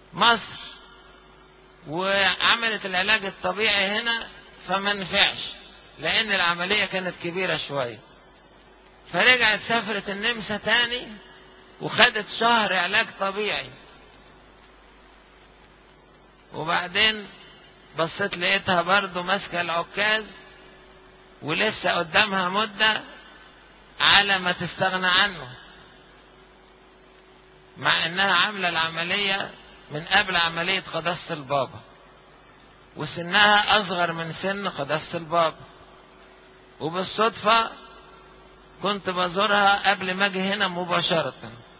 مصر وعملت العلاج الطبيعي هنا فما نفعش لأن العملية كانت كبيرة شوية فرجعت سافرت النمسا تاني وخدت شهر علاج طبيعي وبعدين بصيت لقيتها برضو ماسكة العكاز ولسه قدامها مدة على ما تستغنى عنه مع انها عاملة العملية من قبل عملية قداسة البابا وسنها اصغر من سن قداسة البابا وبالصدفة كنت بزورها قبل ما اجي هنا مباشرة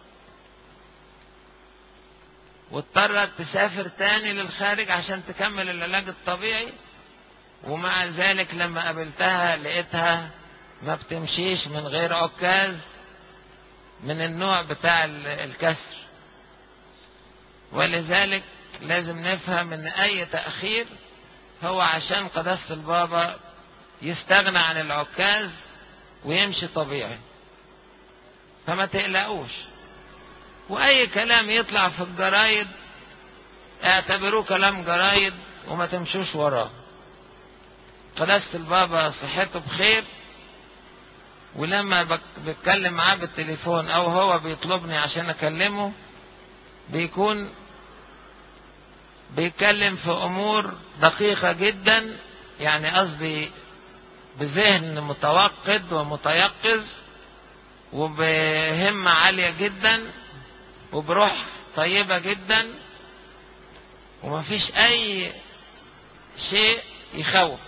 واضطرت تسافر تاني للخارج عشان تكمل العلاج الطبيعي ومع ذلك لما قابلتها لقيتها ما بتمشيش من غير عكاز من النوع بتاع الكسر ولذلك لازم نفهم ان اي تأخير هو عشان قداسة البابا يستغنى عن العكاز ويمشي طبيعي فما تقلقوش واي كلام يطلع في الجرايد اعتبروه كلام جرايد وما تمشوش وراه قداسة البابا صحته بخير ولما بتكلم معاه بالتليفون او هو بيطلبني عشان اكلمه بيكون بيتكلم في امور دقيقة جدا يعني قصدي بذهن متوقد ومتيقظ وبهمة عالية جدا وبروح طيبة جدا ومفيش أي شيء يخوف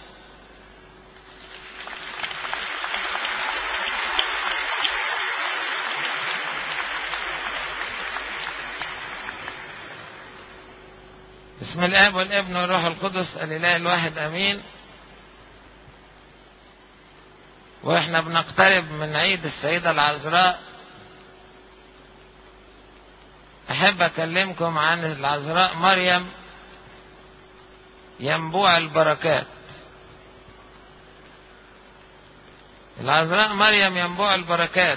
بسم الاب والابن والروح القدس الاله الواحد امين واحنا بنقترب من عيد السيده العذراء احب اكلمكم عن العذراء مريم ينبوع البركات العذراء مريم ينبوع البركات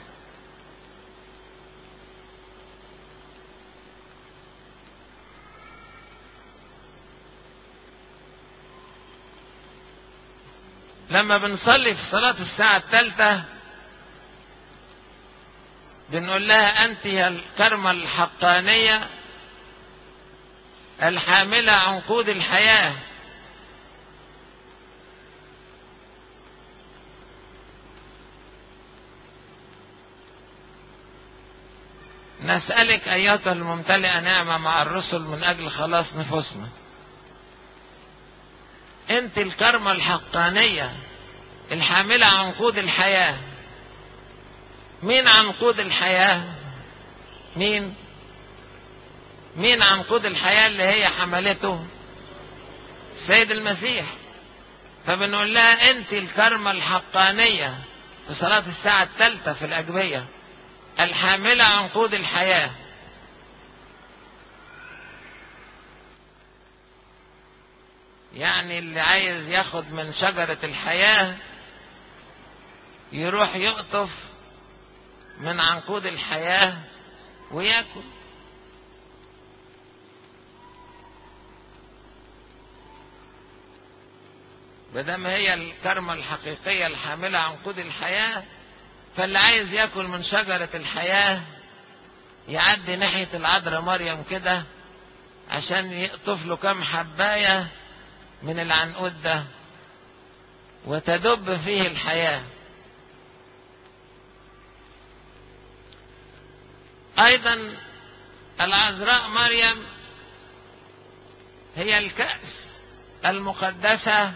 لما بنصلي في صلاة الساعة الثالثة بنقول لها أنت يا الكرمة الحقانية الحاملة عنقود الحياة نسألك أيتها الممتلئة نعمة مع الرسل من أجل خلاص نفوسنا انت الكرمة الحقانية الحاملة عنقود الحياة مين عنقود الحياة مين مين عنقود الحياة اللي هي حملته السيد المسيح فبنقول لها انت الكرمة الحقانية في صلاة الساعة الثالثة في الأجبية الحاملة عنقود الحياة يعني اللي عايز ياخد من شجرة الحياة يروح يقطف من عنقود الحياة وياكل بدم هي الكرمة الحقيقية الحاملة عنقود الحياة فاللي عايز ياكل من شجرة الحياة يعدي ناحية العذراء مريم كده عشان يقطف له كم حبايه من العنقود ده وتدب فيه الحياة أيضا العذراء مريم هي الكأس المقدسة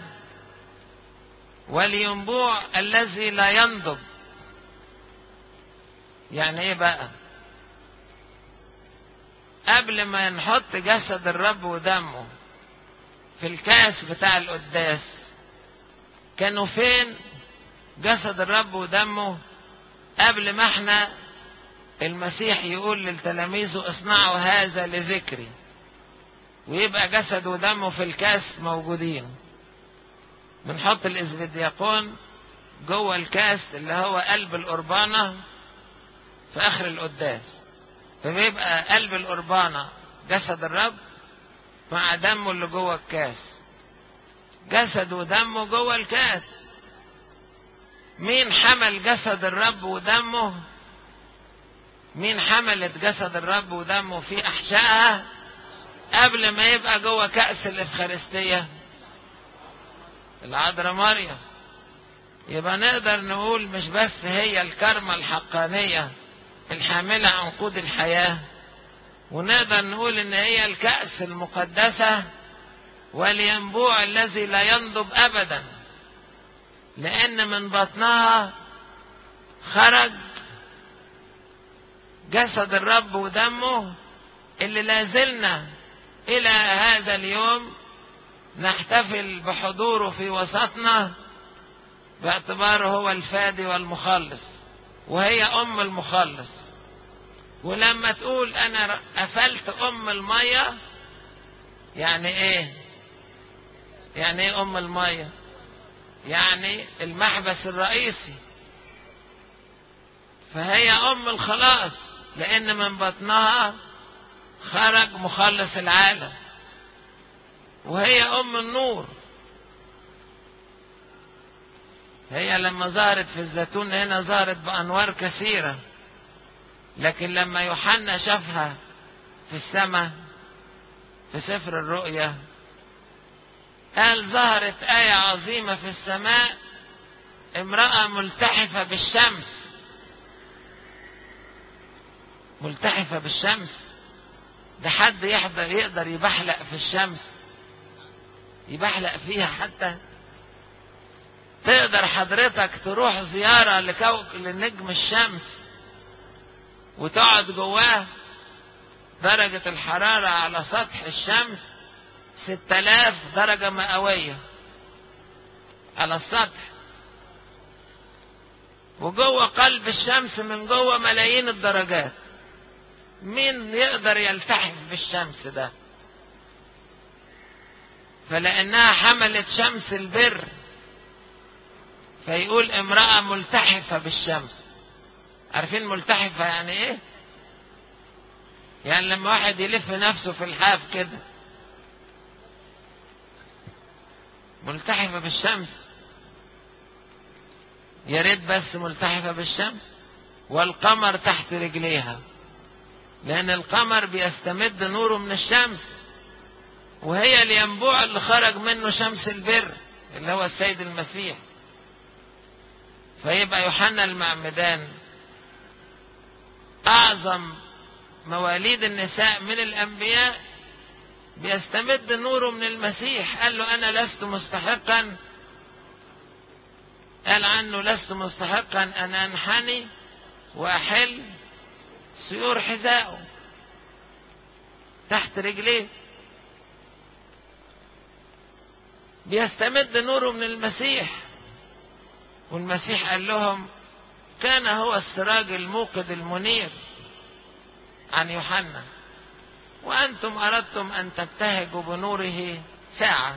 والينبوع الذي لا ينضب يعني ايه بقى قبل ما نحط جسد الرب ودمه في الكاس بتاع القداس كانوا فين جسد الرب ودمه قبل ما احنا المسيح يقول للتلاميذه اصنعوا هذا لذكري ويبقى جسد ودمه في الكاس موجودين بنحط الاسفدياقون جوه الكاس اللي هو قلب القربانة في اخر القداس فبيبقى قلب القربانة جسد الرب مع دمه اللي جوه الكاس جسد ودمه جوه الكاس مين حمل جسد الرب ودمه مين حملت جسد الرب ودمه في احشائها قبل ما يبقى جوه كأس الإفخارستية العذراء مريم يبقى نقدر نقول مش بس هي الكرمة الحقانية الحاملة عنقود الحياة ونقدر نقول ان هي الكأس المقدسة والينبوع الذي لا ينضب ابدا لان من بطنها خرج جسد الرب ودمه اللي لازلنا الى هذا اليوم نحتفل بحضوره في وسطنا باعتباره هو الفادي والمخلص وهي ام المخلص ولما تقول انا قفلت ام الميه يعني ايه يعني ايه ام الميه يعني المحبس الرئيسي فهي ام الخلاص لان من بطنها خرج مخلص العالم وهي ام النور هي لما ظهرت في الزيتون هنا ظهرت بانوار كثيره لكن لما يوحنا شافها في السماء في سفر الرؤيا قال ظهرت آية عظيمة في السماء امرأة ملتحفة بالشمس ملتحفة بالشمس ده حد يحضر يقدر يبحلق في الشمس يبحلق فيها حتى تقدر حضرتك تروح زيارة لكوك لنجم الشمس وتقعد جواه درجة الحرارة على سطح الشمس ستة آلاف درجة مئوية على السطح وجوه قلب الشمس من جوه ملايين الدرجات مين يقدر يلتحف بالشمس ده فلأنها حملت شمس البر فيقول امرأة ملتحفة بالشمس عارفين ملتحفة يعني ايه يعني لما واحد يلف نفسه في الحاف كده ملتحفة بالشمس يا ريت بس ملتحفة بالشمس والقمر تحت رجليها لأن القمر بيستمد نوره من الشمس وهي الينبوع اللي خرج منه شمس البر اللي هو السيد المسيح فيبقى يوحنا المعمدان أعظم مواليد النساء من الأنبياء بيستمد نوره من المسيح قال له أنا لست مستحقا قال عنه لست مستحقا أن أنحني وأحل سيور حذائه تحت رجليه بيستمد نوره من المسيح والمسيح قال لهم كان هو السراج الموقد المنير عن يوحنا وأنتم أردتم أن تبتهجوا بنوره ساعة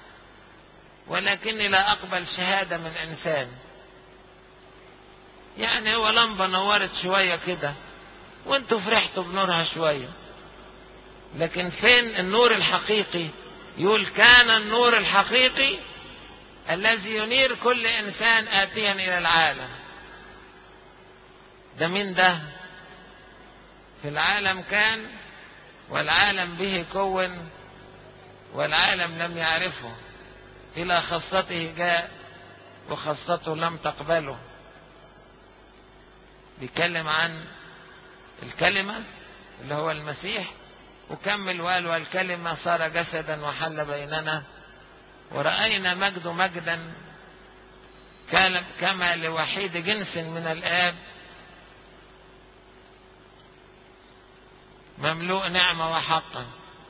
ولكني لا أقبل شهادة من إنسان يعني هو لمبة نورت شوية كده وانتوا فرحتوا بنورها شوية لكن فين النور الحقيقي يقول كان النور الحقيقي الذي ينير كل إنسان آتيا إلى العالم ده مين ده في العالم كان والعالم به كون والعالم لم يعرفه إلى خاصته جاء وخاصته لم تقبله بيتكلم عن الكلمة اللي هو المسيح وكمل وقال والكلمة صار جسدا وحل بيننا ورأينا مجد مجدا كما لوحيد جنس من الآب مملوء نعمة وحقا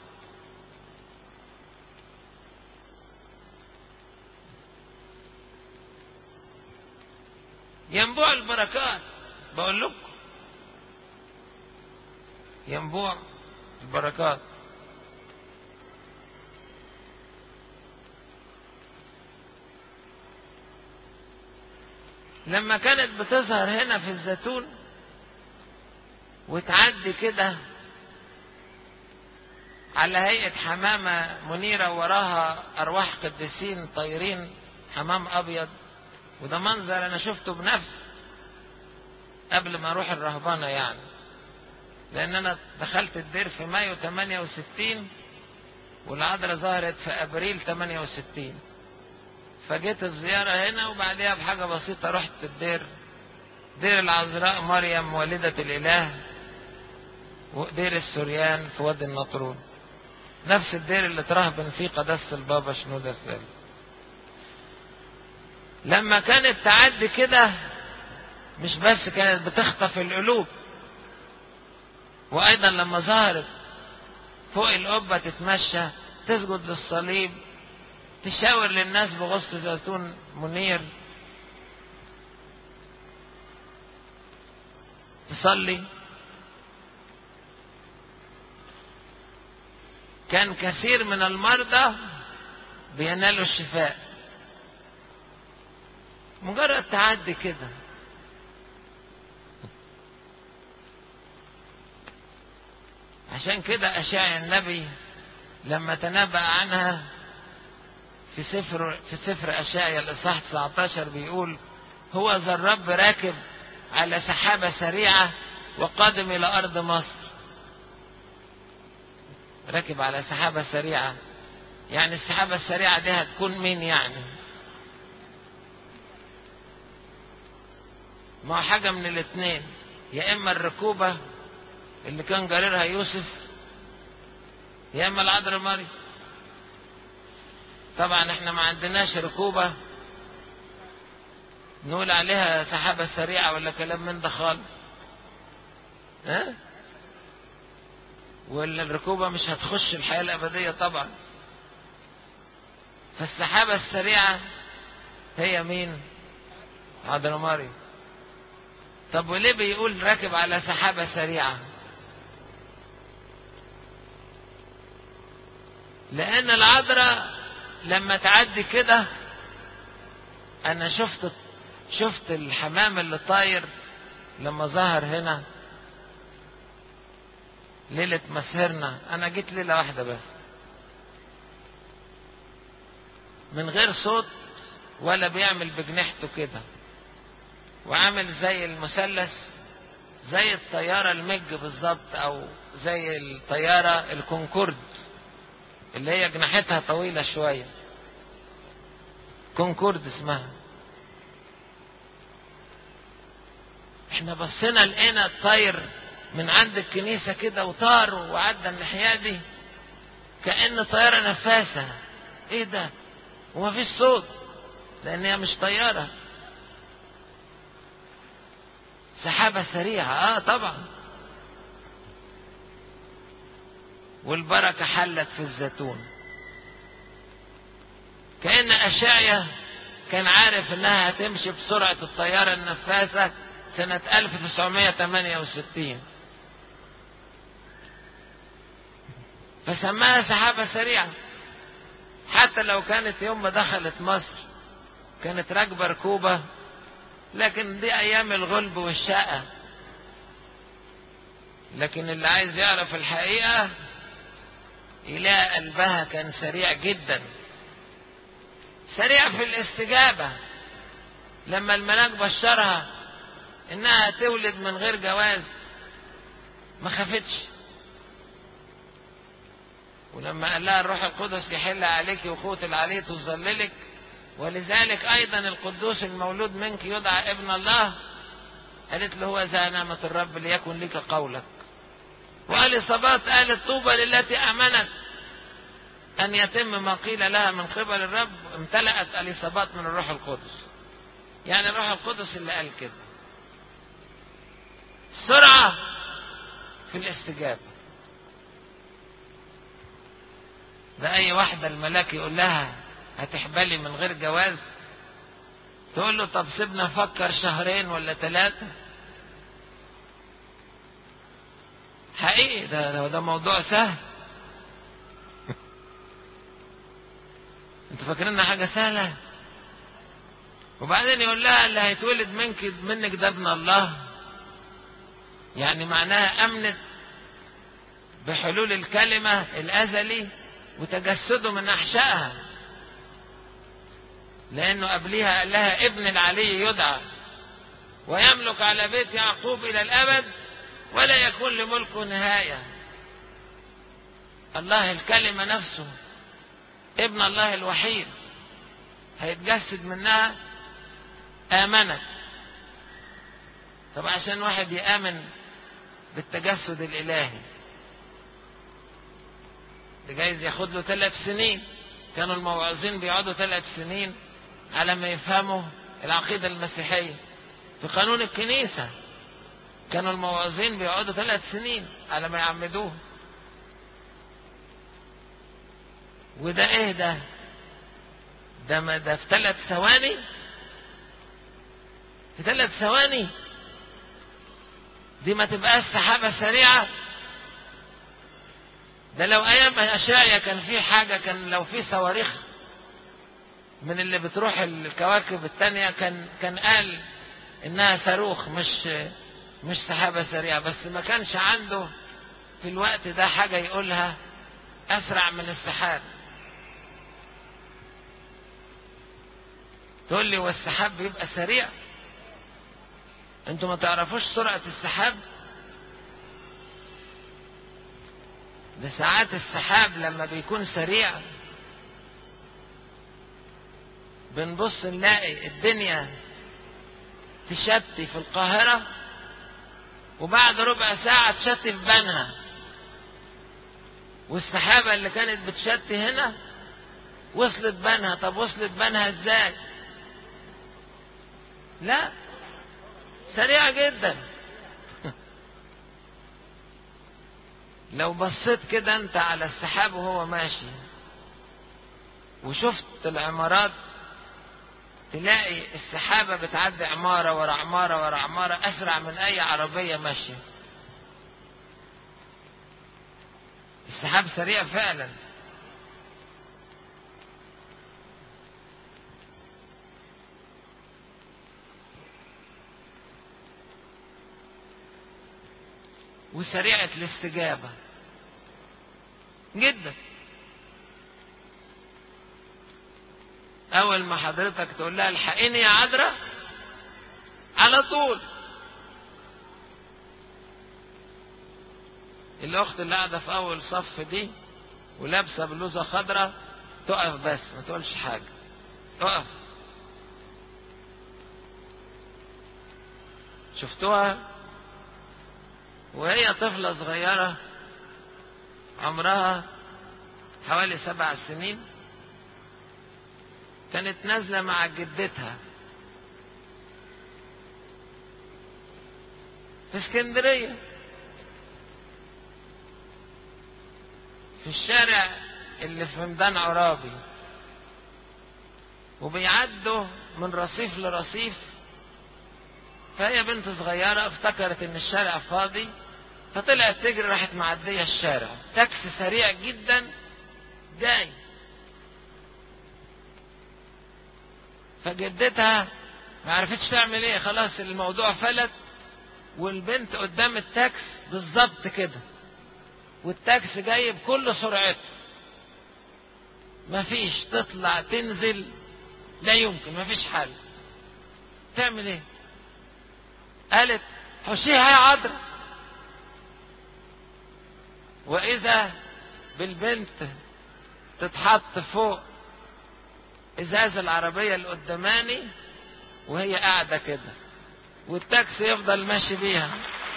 ينبوع البركات بقول لكم ينبوع البركات لما كانت بتظهر هنا في الزيتون وتعدي كده على هيئة حمامة منيرة وراها أرواح قديسين طايرين حمام أبيض وده منظر أنا شفته بنفسي قبل ما أروح الرهبانة يعني لأن أنا دخلت الدير في مايو 68 والعذراء ظهرت في أبريل 68 فجيت الزيارة هنا وبعديها بحاجة بسيطة رحت الدير دير العذراء مريم والدة الإله ودير السوريان في وادي النطرون نفس الدير اللي ترهبن فيه قداسة البابا شنودة الثالث لما كانت تعدي كده مش بس كانت بتخطف القلوب وأيضا لما ظهرت فوق القبة تتمشى تسجد للصليب تشاور للناس بغصن زيتون منير تصلي كان كثير من المرضى بينالوا الشفاء مجرد تعدي كده عشان كده أشاعي النبي لما تنبأ عنها في سفر في سفر أشعيا الإصحاح 19 بيقول هو ذا الرب راكب على سحابة سريعة وقادم إلى أرض مصر راكب على سحابة سريعة يعني السحابة السريعة دي هتكون مين يعني ما هو حاجة من الاتنين يا إما الركوبة اللي كان جاررها يوسف يا إما العذراء مريم طبعا احنا ما عندناش ركوبة نقول عليها سحابة سريعة ولا كلام من ده خالص ها ولا الركوبة مش هتخش الحياة الأبدية طبعا فالسحابة السريعة هي مين عذراء مريم طب وليه بيقول راكب على سحابة سريعة لأن العذراء لما تعدي كده أنا شفت شفت الحمام اللي طاير لما ظهر هنا ليلة مسهرنا أنا جيت ليلة واحدة بس من غير صوت ولا بيعمل بجنحته كده وعامل زي المثلث زي الطيارة المج بالظبط أو زي الطيارة الكونكورد اللي هي جناحتها طويلة شوية كونكورد اسمها احنا بصينا لقينا الطير من عند الكنيسة كده وطار وعدى الناحية دي كأن طيارة نفاسة ايه ده ومفيش صوت لان هي مش طيارة سحابة سريعة اه طبعا والبركة حلت في الزيتون كأن أشعيا كان عارف انها هتمشي بسرعة الطيارة النفاسة سنة 1968 فسماها سحابة سريعة حتى لو كانت يوم ما دخلت مصر كانت راكبة ركوبة لكن دي أيام الغلب والشقة لكن اللي عايز يعرف الحقيقة يلاقي قلبها كان سريع جدا سريع في الاستجابة لما الملاك بشرها انها تولد من غير جواز ما خافتش ولما قال لها الروح القدس يحل عليك وقوة العليه تظللك ولذلك ايضا القدوس المولود منك يدعى ابن الله قالت له هو ذا نعمة الرب ليكن لك قولك وأليصابات قالت طوبى للتي أمنت أن يتم ما قيل لها من قبل الرب امتلأت أليصابات من الروح القدس يعني الروح القدس اللي قال كده سرعة في الاستجابة ده أي واحدة الملاك يقول لها هتحبلي من غير جواز تقول له طب سيبنا نفكر شهرين ولا ثلاثة حقيقي ده ده موضوع سهل انتوا فاكرينها حاجة سهلة وبعدين يقول لها اللي هيتولد منك منك ده ابن الله يعني معناها امنت بحلول الكلمة الأزلي وتجسده من أحشائها لأنه قبلها قال لها ابن العلي يدعى ويملك على بيت يعقوب إلى الأبد ولا يكون لملكه نهاية الله الكلمة نفسه ابن الله الوحيد هيتجسد منها آمنت طب عشان واحد يآمن بالتجسد الإلهي ده جايز ياخد له ثلاث سنين كانوا الموعظين بيقعدوا ثلاث سنين على ما يفهموا العقيدة المسيحية في قانون الكنيسة كانوا الموعظين بيقعدوا ثلاث سنين على ما يعمدوه وده ايه ده ده ما ده في ثلاث ثواني في ثلاث ثواني دي ما تبقاش سحابة سريعة ده لو ايام اشعيا كان في حاجة كان لو في صواريخ من اللي بتروح الكواكب التانية كان كان قال انها صاروخ مش مش سحابة سريعة بس ما كانش عنده في الوقت ده حاجة يقولها اسرع من السحاب تقول لي والسحاب بيبقى سريع انتوا ما تعرفوش سرعة السحاب ده ساعات السحاب لما بيكون سريع بنبص نلاقي الدنيا تشتي في القاهرة وبعد ربع ساعة تشتي في بنها والسحابة اللي كانت بتشتي هنا وصلت بنها طب وصلت بنها ازاي لا سريعة جدا لو بصيت كده انت على السحاب وهو ماشي وشفت العمارات تلاقي السحابة بتعدي عمارة ورا عمارة ورا عمارة أسرع من أي عربية ماشية السحاب سريع فعلا وسريعة الاستجابة جدا أول ما حضرتك تقول لها الحقيني يا عذراء على طول الأخت اللي قاعدة في أول صف دي ولابسة بلوزة خضراء تقف بس ما تقولش حاجة تقف شفتوها وهي طفلة صغيرة عمرها حوالي سبع سنين كانت نازلة مع جدتها في اسكندرية في الشارع اللي في ميدان عرابي وبيعدوا من رصيف لرصيف فهي بنت صغيرة افتكرت ان الشارع فاضي فطلعت تجري راحت معدية الشارع تاكسي سريع جدا جاي فجدتها ما عرفتش تعمل ايه خلاص الموضوع فلت والبنت قدام التاكس بالظبط كده والتاكس جاي بكل سرعته مفيش تطلع تنزل لا يمكن مفيش حل تعمل ايه قالت حشيها يا عذرا واذا بالبنت تتحط فوق ازاز العربية القداماني وهي قاعدة كده والتاكسي يفضل ماشي بيها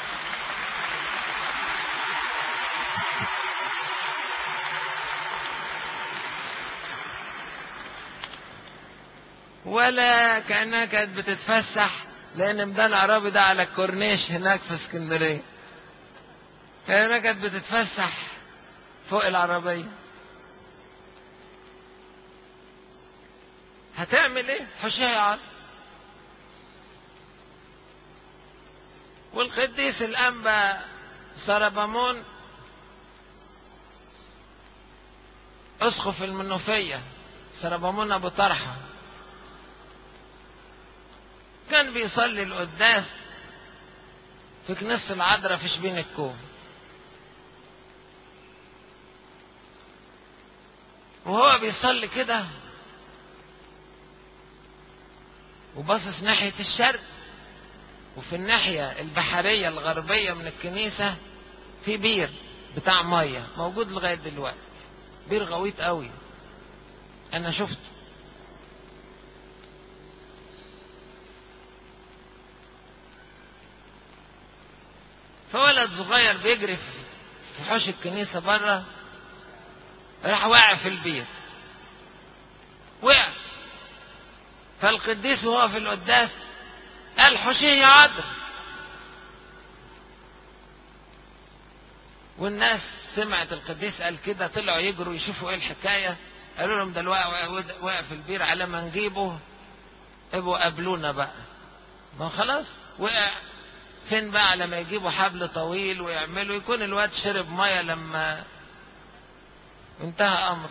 ولا كأنها كانت بتتفسح لأن ميدان عربي ده على الكورنيش هناك في اسكندرية كأنها كانت بتتفسح فوق العربية هتعمل ايه حشيها يا عم والقديس الأنبا سربامون اسقف المنوفية سربامون أبو طرحة كان بيصلي القداس في كنيسة العذراء في شبين الكوم وهو بيصلي كده وباصص ناحية الشرق وفي الناحية البحرية الغربية من الكنيسة في بير بتاع مية موجود لغاية دلوقتي بير غويط قوي أنا شفته فولد صغير بيجري في حوش الكنيسة بره راح واقع في البير وقع فالقديس وهو في القداس قال حوشيه يا عذر والناس سمعت القديس قال كده طلعوا يجروا يشوفوا ايه الحكايه قالوا لهم ده الواقع وقع في البير على ما نجيبه ابقوا قابلونا بقى ما خلاص وقع فين بقى لما يجيبوا حبل طويل ويعملوا يكون الواد شرب ميه لما انتهى امر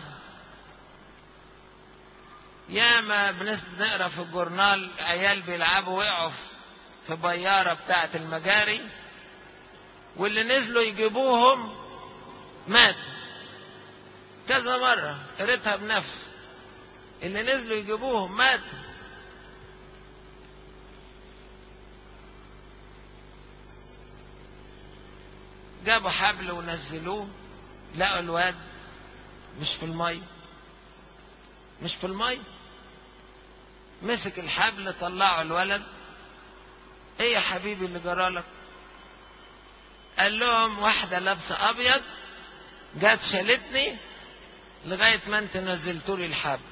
ياما بنقرا في الجورنال عيال بيلعبوا وقعوا في بياره بتاعه المجاري واللي نزلوا يجيبوهم مات كذا مرة قريتها بنفس اللي نزلوا يجيبوهم مات جابوا حبل ونزلوه لقوا الواد مش في المي مش في المي مسك الحبل طلعوا الولد ايه يا حبيبي اللي جرالك قال لهم واحدة لابسة أبيض جت شالتني لغاية ما انت نزلتوا لي الحبل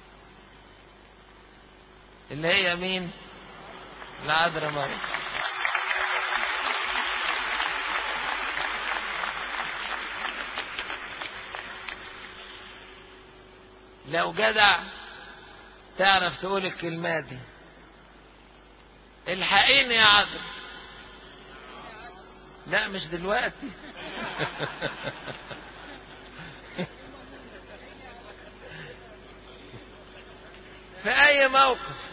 اللي هي مين؟ العذراء مريم لو جدع تعرف تقول الكلمات دي الحقيني يا عذراء لا مش دلوقتي في اي موقف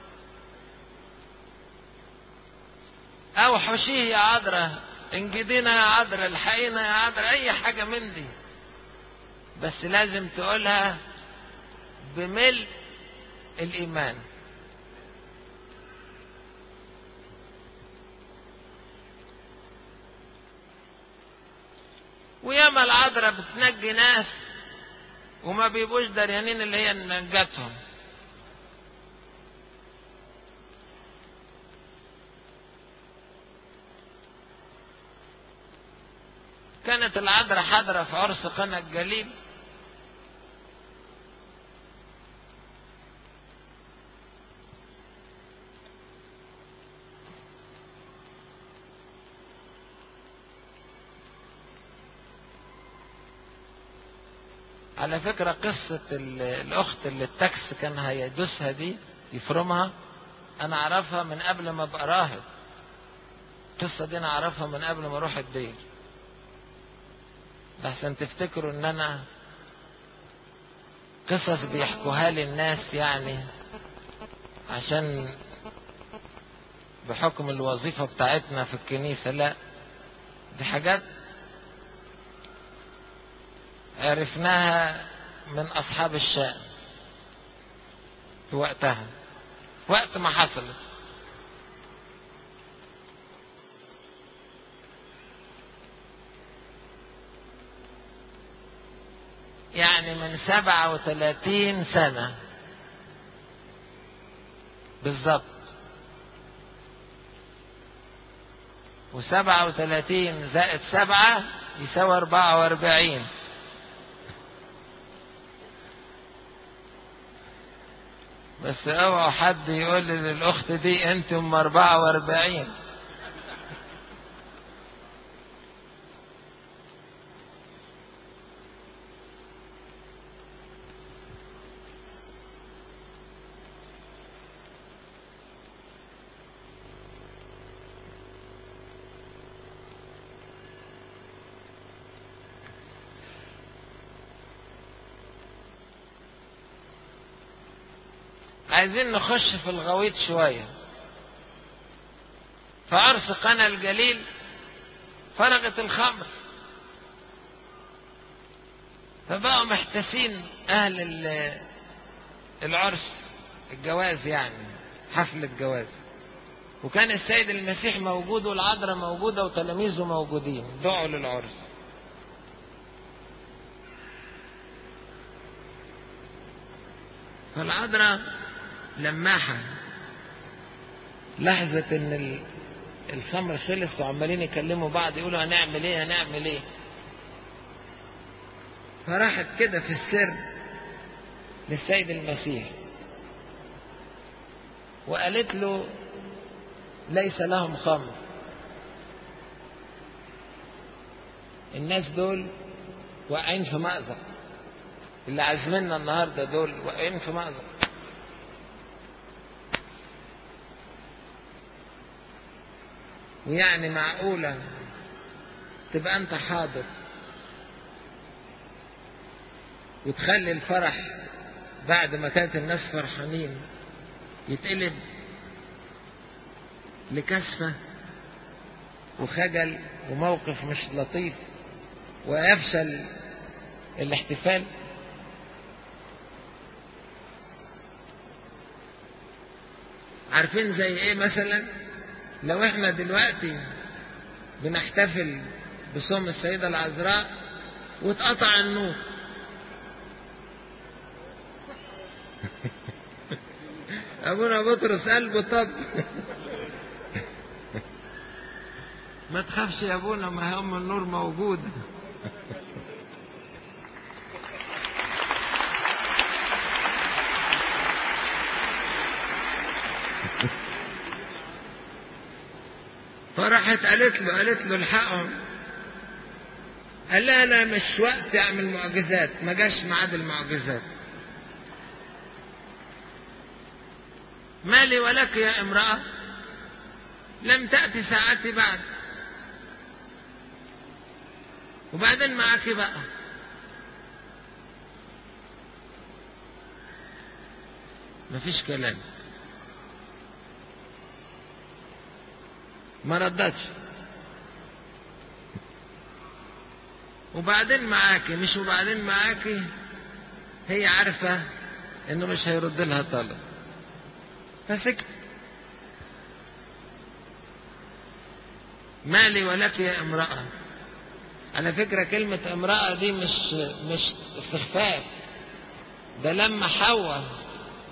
او حشيه يا عذرة انجدينا يا عذرة الحقينا يا عذرة اي حاجة من دي بس لازم تقولها بملء الايمان وياما العذراء بتنجي ناس وما بيبقوش دريانين اللي هي نجاتهم كانت العذراء حاضرة في عرس قنا الجليل على فكرة قصة الأخت اللي التاكس كان هيدوسها دي يفرمها أنا أعرفها من قبل ما أبقى راهب القصة دي أنا أعرفها من قبل ما أروح الدير لحسن تفتكروا إن أنا قصص بيحكوها لي الناس يعني عشان بحكم الوظيفة بتاعتنا في الكنيسة لا دي حاجات عرفناها من أصحاب الشأن في وقتها وقت ما حصلت يعني من سبعة وثلاثين سنة بالظبط وسبعة وثلاثين زائد سبعة يساوي أربعة وأربعين بس اوعوا حد يقول للأخت دي أنت أم أربعة وأربعين عايزين نخش في الغويط شوية في عرس قنا الجليل فرغت الخمر فبقوا محتسين أهل ال- العرس الجواز يعني حفل الجواز وكان السيد المسيح موجود والعذراء موجودة وتلاميذه موجودين دعوا للعرس فالعذراء لماحة لحظة ان ال- الخمر خلص وعمالين يكلموا بعض يقولوا هنعمل ايه هنعمل ايه فراحت كده في السر للسيد المسيح وقالت له ليس لهم خمر الناس دول واقعين في مأزق اللي عازميننا النهارده دول واقعين في مأزق ويعني معقولة تبقى أنت حاضر وتخلي الفرح بعد ما كانت الناس فرحانين يتقلب لكسفة وخجل وموقف مش لطيف ويفشل الاحتفال عارفين زي ايه مثلا لو احنا دلوقتي بنحتفل بصوم السيدة العذراء واتقطع النور ابونا بطرس قلبه طب ما تخافش يا ابونا ما هم النور موجود فراحت قالت له قالت له الحقهم قال لا لا مش وقت اعمل معجزات ما جاش ميعاد المعجزات مالي ولك يا امرأة لم تأتي ساعتي بعد وبعدين معك بقى مفيش كلام ما ردتش وبعدين معاكي مش وبعدين معاكي هي عارفة انه مش هيرد لها طلب فسكت مالي ولك يا امرأة على فكرة كلمة امرأة دي مش مش استخفاف ده لما حواء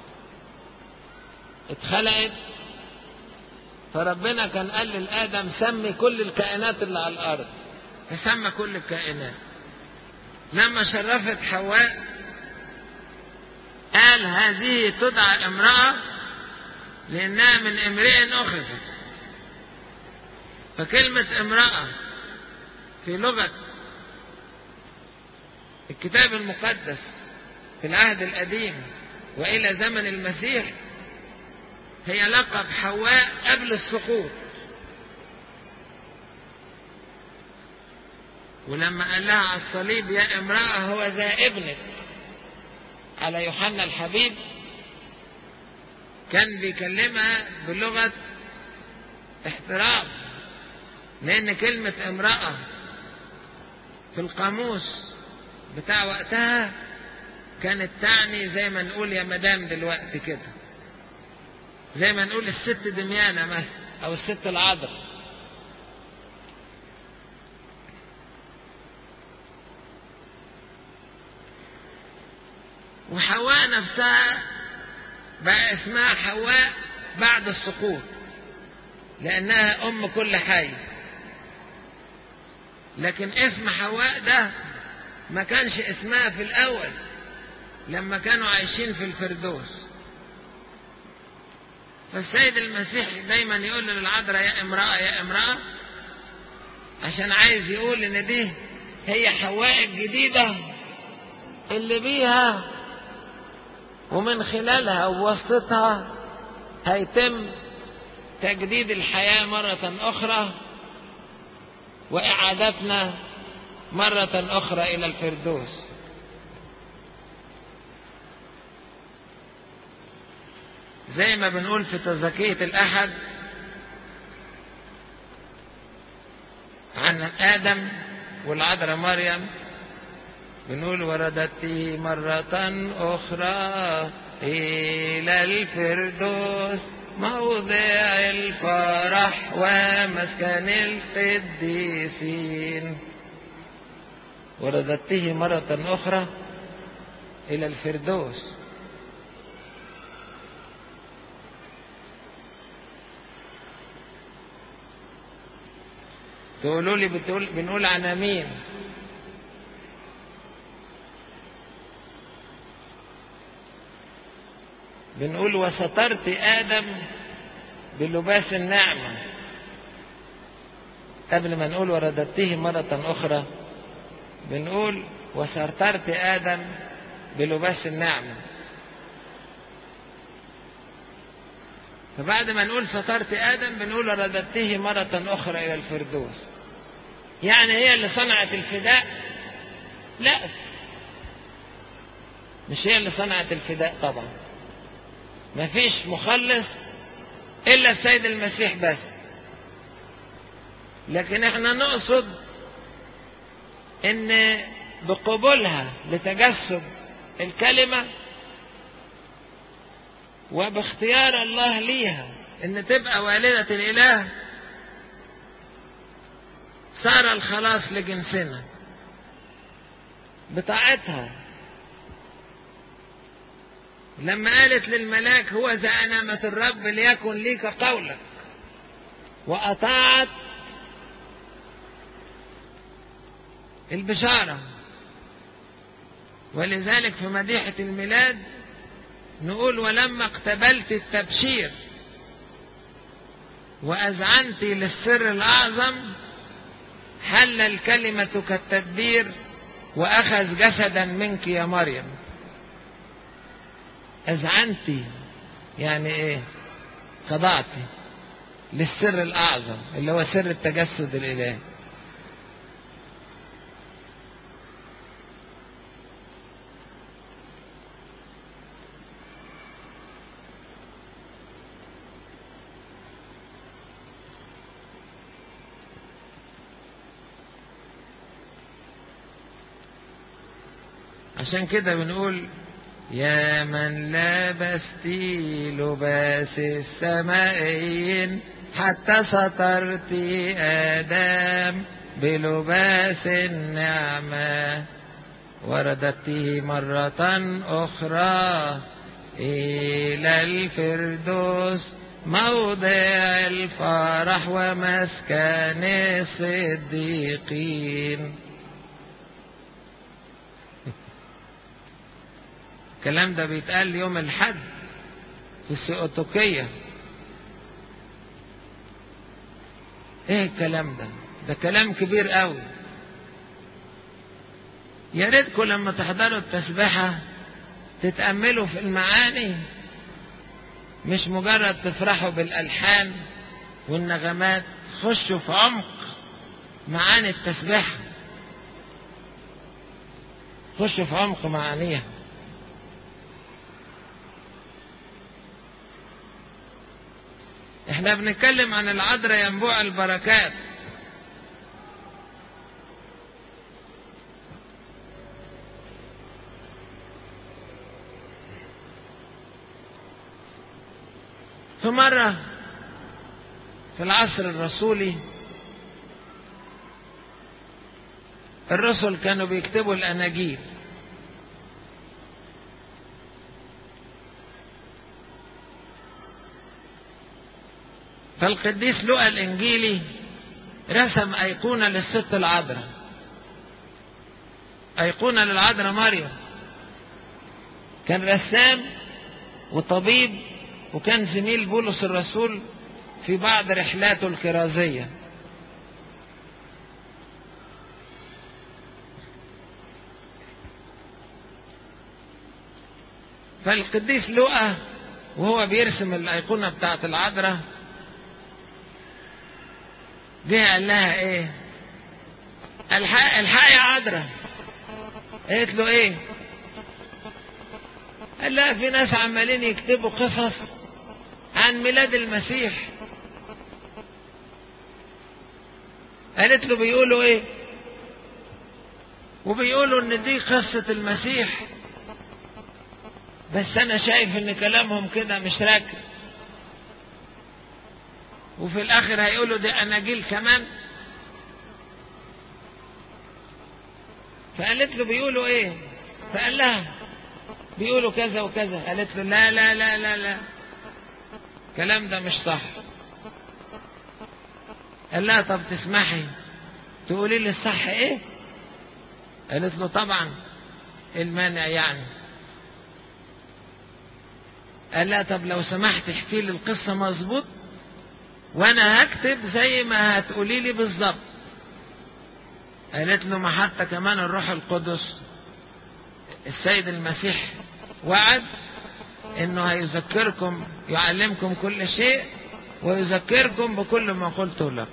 اتخلقت فربنا كان قال لآدم سمي كل الكائنات اللي على الأرض فسمى كل الكائنات لما شرفت حواء قال هذه تدعى امرأة لأنها من امرئ أخذت فكلمة امرأة في لغة الكتاب المقدس في العهد القديم وإلى زمن المسيح هي لقب حواء قبل السقوط ولما قال لها على الصليب يا امرأة هو ذا ابنك على يوحنا الحبيب كان بيكلمها بلغة احترام لأن كلمة امرأة في القاموس بتاع وقتها كانت تعني زي ما نقول يا مدام دلوقتي كده زي ما نقول الست دميانة مثلا أو الست العذراء وحواء نفسها بقى اسمها حواء بعد السقوط لأنها أم كل حي لكن اسم حواء ده ما كانش اسمها في الأول لما كانوا عايشين في الفردوس فالسيد المسيح دايما يقول للعذراء يا امرأة يا امرأة عشان عايز يقول ان دي هي حواء الجديدة اللي بيها ومن خلالها وواسطتها هيتم تجديد الحياة مرة أخرى وإعادتنا مرة أخرى إلى الفردوس زي ما بنقول في تزكية الأحد عن آدم والعذراء مريم بنقول وردته مرة أخرى إلى الفردوس موضع الفرح ومسكن القديسين وردته مرة أخرى إلى الفردوس تقولوا لي بتقول بنقول عن مين بنقول وسترت آدم بلباس النعمة قبل ما نقول ورددته مرة أخرى بنقول وسترت آدم بلباس النعمة فبعد ما نقول سترت آدم بنقول ورددته مرة أخرى إلى الفردوس يعني هي اللي صنعت الفداء لا مش هي اللي صنعت الفداء طبعا ما فيش مخلص إلا السيد المسيح بس لكن احنا نقصد ان بقبولها لتجسد الكلمة وباختيار الله ليها ان تبقى والدة الاله صار الخلاص لجنسنا بطاعتها لما قالت للملاك هو ذا أنامة الرب ليكن ليك قولك وأطاعت البشارة ولذلك في مديحة الميلاد نقول ولما اقتبلت التبشير وأذعنت للسر الأعظم حل الكلمة كالتدبير وأخذ جسدا منك يا مريم أذعنت يعني إيه خضعت للسر الأعظم اللي هو سر التجسد الإلهي عشان كده بنقول يا من لبست لباس السمائيين حتى سترت آدم بلباس النعمة وردته مرة أخرى إلى الفردوس موضع الفرح ومسكن الصديقين الكلام ده بيتقال يوم الحد في السيوطوكية ايه الكلام ده ده كلام كبير قوي يا ريتكم لما تحضروا التسبيحة تتأملوا في المعاني مش مجرد تفرحوا بالألحان والنغمات خشوا في عمق معاني التسبيحة خشوا في عمق معانيها احنا بنتكلم عن العذراء ينبوع البركات في مرة في العصر الرسولي الرسل كانوا بيكتبوا الأناجيل فالقديس لوقا الإنجيلي رسم أيقونة للست العذراء أيقونة للعذراء مريم كان رسام وطبيب وكان زميل بولس الرسول في بعض رحلاته الكرازية فالقديس لوقا وهو بيرسم الأيقونة بتاعت العذراء جه قال لها ايه الحق الحق يا عذراء قالت له ايه قال لها في ناس عمالين يكتبوا قصص عن ميلاد المسيح قالت له بيقولوا ايه وبيقولوا ان دي قصة المسيح بس انا شايف ان كلامهم كده مش راكب وفي الاخر هيقولوا دي اناجيل كمان فقالت له بيقولوا ايه فقال لها بيقولوا كذا وكذا قالت له لا لا لا لا لا الكلام ده مش صح قال لها طب تسمحي تقولي لي الصح ايه قالت له طبعا المانع يعني قال لها طب لو سمحت احكي لي القصة مظبوط وانا هكتب زي ما هتقولي لي بالظبط قالت له ما حتى كمان الروح القدس السيد المسيح وعد انه هيذكركم يعلمكم كل شيء ويذكركم بكل ما قلته لكم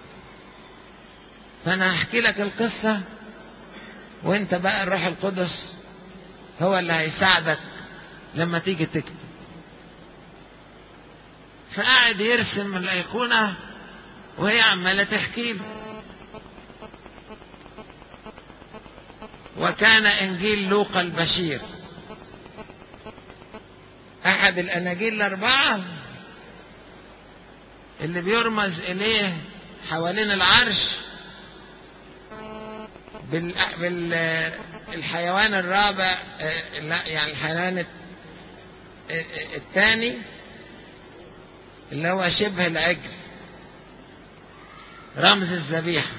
فانا هحكي لك القصة وانت بقى الروح القدس هو اللي هيساعدك لما تيجي تكتب فقعد يرسم الأيقونة وهي عمالة تحكي له وكان إنجيل لوقا البشير أحد الأناجيل الأربعة اللي بيرمز إليه حوالين العرش بال... بال... الحيوان الرابع لا يعني الحيوان الثاني اللي هو شبه العجل رمز الذبيحة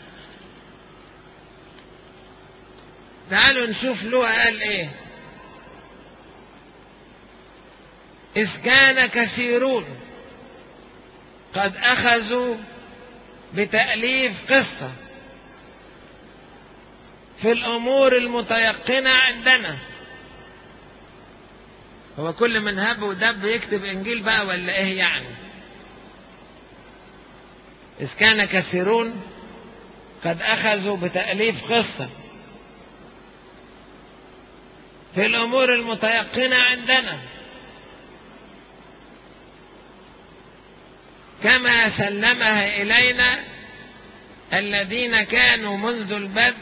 تعالوا نشوف لوقا قال ايه إذ كان كثيرون قد أخذوا بتأليف قصة في الأمور المتيقنة عندنا هو كل من هب ودب يكتب إنجيل بقى ولا إيه يعني إذ كان كثيرون قد أخذوا بتأليف قصة في الأمور المتيقنة عندنا كما سلمها إلينا الذين كانوا منذ البدء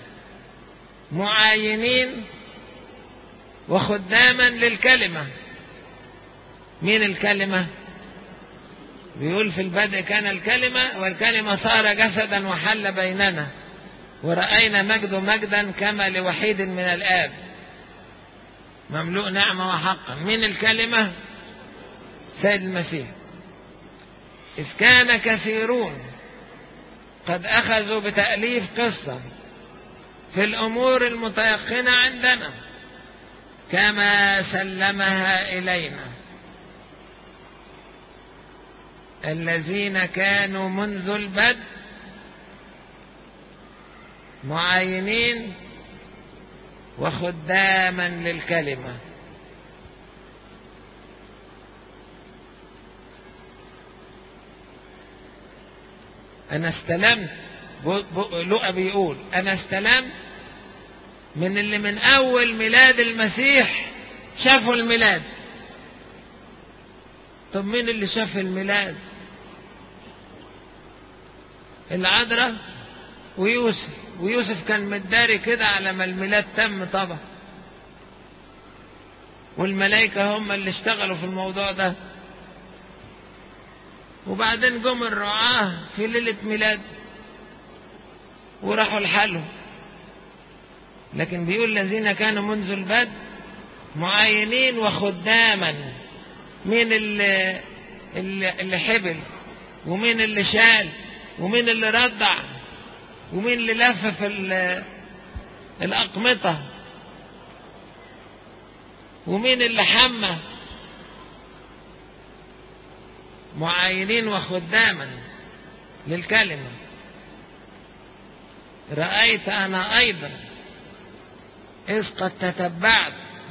معاينين وخداما للكلمة مين الكلمة بيقول في البدء كان الكلمة والكلمة صار جسدا وحل بيننا ورأينا مجد مجدا كما لوحيد من الآب مملوء نعمة وحقا مين الكلمة سيد المسيح إذ كان كثيرون قد أخذوا بتأليف قصة في الأمور المتيقنة عندنا كما سلمها إلينا الذين كانوا منذ البدء معاينين وخداما للكلمة أنا استلمت لقى بيقول أنا استلمت من اللي من أول ميلاد المسيح شافوا الميلاد طب مين اللي شاف الميلاد العذراء ويوسف ويوسف كان متداري كده على ما الميلاد تم طبعا والملائكة هم اللي اشتغلوا في الموضوع ده وبعدين جم الرعاة في ليلة ميلاد وراحوا لحالهم لكن بيقول الذين كانوا منذ البدء معاينين وخداما مين اللي, اللي, اللي حبل ومين اللي شال ومين اللي رضع ومين اللي لفف الأقمطة ومين اللي حمى معاينين وخداما للكلمة رأيت أنا أيضا إذ قد تتبعت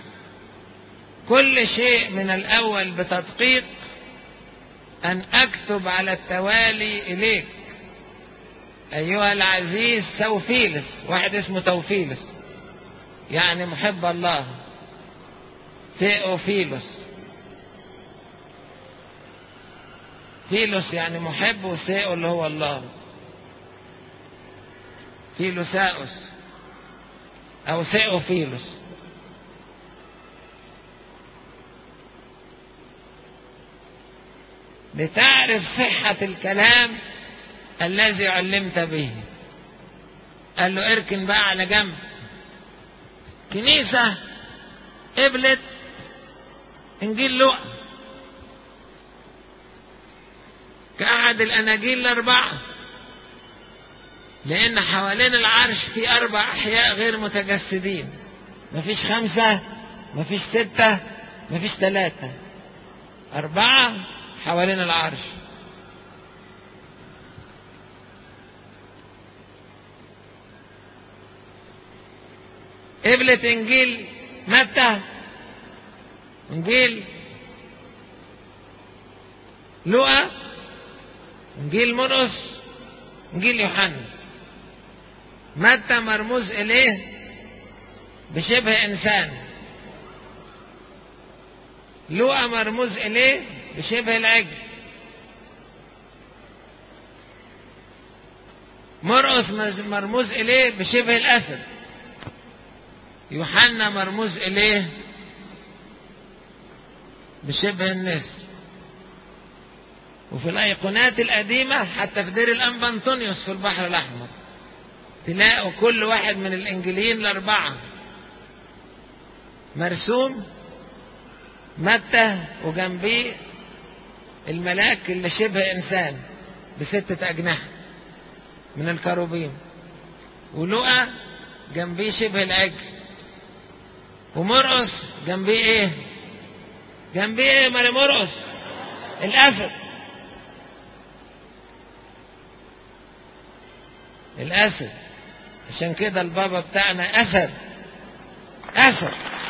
كل شيء من الأول بتدقيق أن أكتب على التوالي إليك أيها العزيز توفيلس واحد اسمه توفيلس يعني محب الله ثيوفيلوس فيلوس يعني محب وثيو اللي هو الله فيلوساؤس أو ثيوفيلوس لتعرف صحة الكلام الذي علمت به قال له اركن بقى على جنب كنيسة قبلت انجيل لوقا كأحد الأناجيل الأربعة لأن حوالين العرش في أربع أحياء غير متجسدين مفيش خمسة مفيش ستة مفيش ثلاثة أربعة حوالين العرش قبلة إنجيل متى إنجيل لوقا إنجيل مرقس إنجيل يوحنا متى مرموز إليه بشبه إنسان لوقا مرموز إليه بشبه العجل مرقس مرموز إليه بشبه الأسد يوحنا مرموز إليه بشبه النسر وفي الأيقونات القديمة حتى في دير الأنبا أنطونيوس في البحر الأحمر تلاقوا كل واحد من الإنجيليين الأربعة مرسوم متى وجنبيه الملاك اللي شبه إنسان بستة أجنحة من الكروبيم ولقى جنبيه شبه العجل ومرقص جنبيه ايه جنبيه ايه مالي مرقص الاسد الاسد عشان كده البابا بتاعنا اسد اسد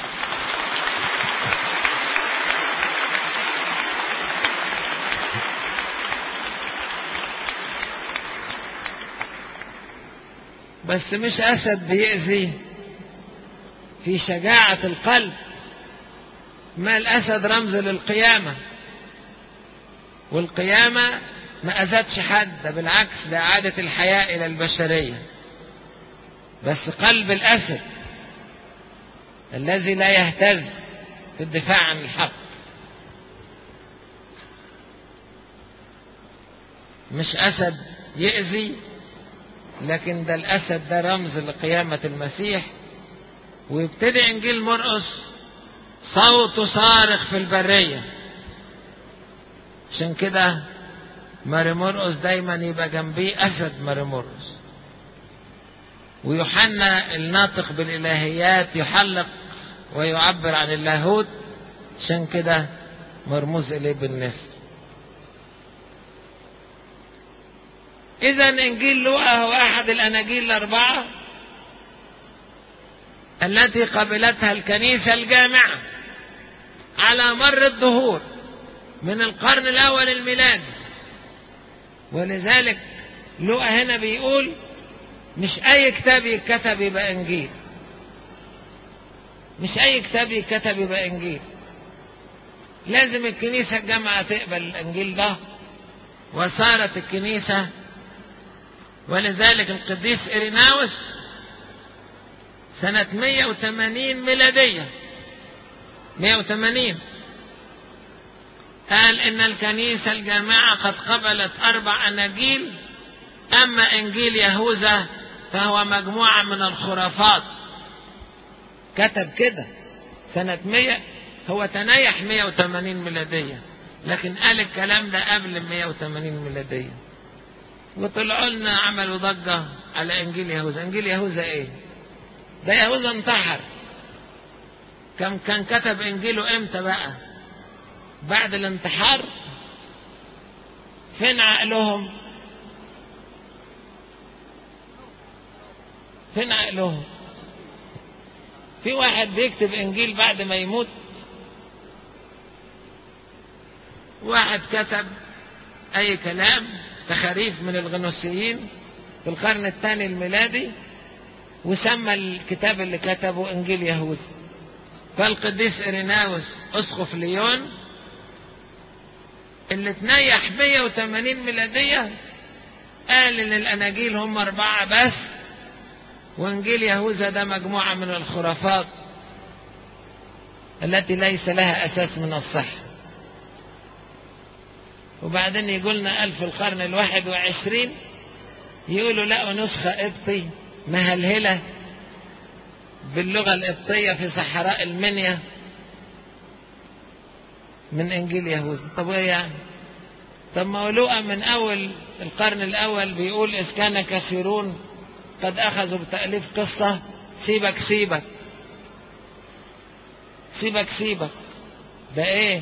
بس مش اسد بيأذي في شجاعة القلب ما الأسد رمز للقيامة والقيامة ما أذتش حد ده بالعكس ده إعادة الحياة إلى البشرية بس قلب الأسد الذي لا يهتز في الدفاع عن الحق مش أسد يأذي لكن ده الأسد ده رمز لقيامة المسيح ويبتدي إنجيل مرقس صوته صارخ في البرية عشان كده ماري مرقس دايما يبقى جنبيه أسد ماري مرقس ويوحنا الناطق بالإلهيات يحلق ويعبر عن اللاهوت عشان كده مرموز إليه بالنسر إذا إنجيل لوقا هو أحد الأناجيل الأربعة التي قبلتها الكنيسة الجامعة على مر الدهور من القرن الأول الميلادي ولذلك لوقا هنا بيقول مش أي كتاب يتكتب يبقى إنجيل مش أي كتاب يتكتب يبقى إنجيل لازم الكنيسة الجامعة تقبل الإنجيل ده وصارت الكنيسة ولذلك القديس إريناوس سنة 180 ميلادية 180 قال إن الكنيسة الجامعة قد قبلت أربع أناجيل أما إنجيل يهوذا فهو مجموعة من الخرافات كتب كده سنة 100 هو تنيح 180 ميلادية لكن قال الكلام ده قبل 180 ميلادية وطلعوا لنا عملوا ضجة على إنجيل يهوذا إنجيل يهوذا إيه ده يهوذا انتحر كم كان كتب إنجيله إمتى بقى بعد الانتحار فين عقلهم فين عقلهم في واحد بيكتب إنجيل بعد ما يموت واحد كتب أي كلام تخاريف من الغنوسيين في القرن الثاني الميلادي وسمى الكتاب اللي كتبه إنجيل يهوذا فالقديس إريناوس أسقف ليون اللي تنيح 180 ميلادية قال إن الأناجيل هم أربعة بس وانجيل يهوذا ده مجموعة من الخرافات التي ليس لها أساس من الصحة وبعدين يقولنا قال في القرن الواحد وعشرين يقولوا لقوا نسخة قبطي مهلهلة باللغة القبطية في صحراء المنيا من إنجيل يهوذا طب إيه يعني طب ما لوقا من أول القرن الأول بيقول إذ كان كثيرون قد أخذوا بتأليف قصة سيبك سيبك سيبك سيبك ده إيه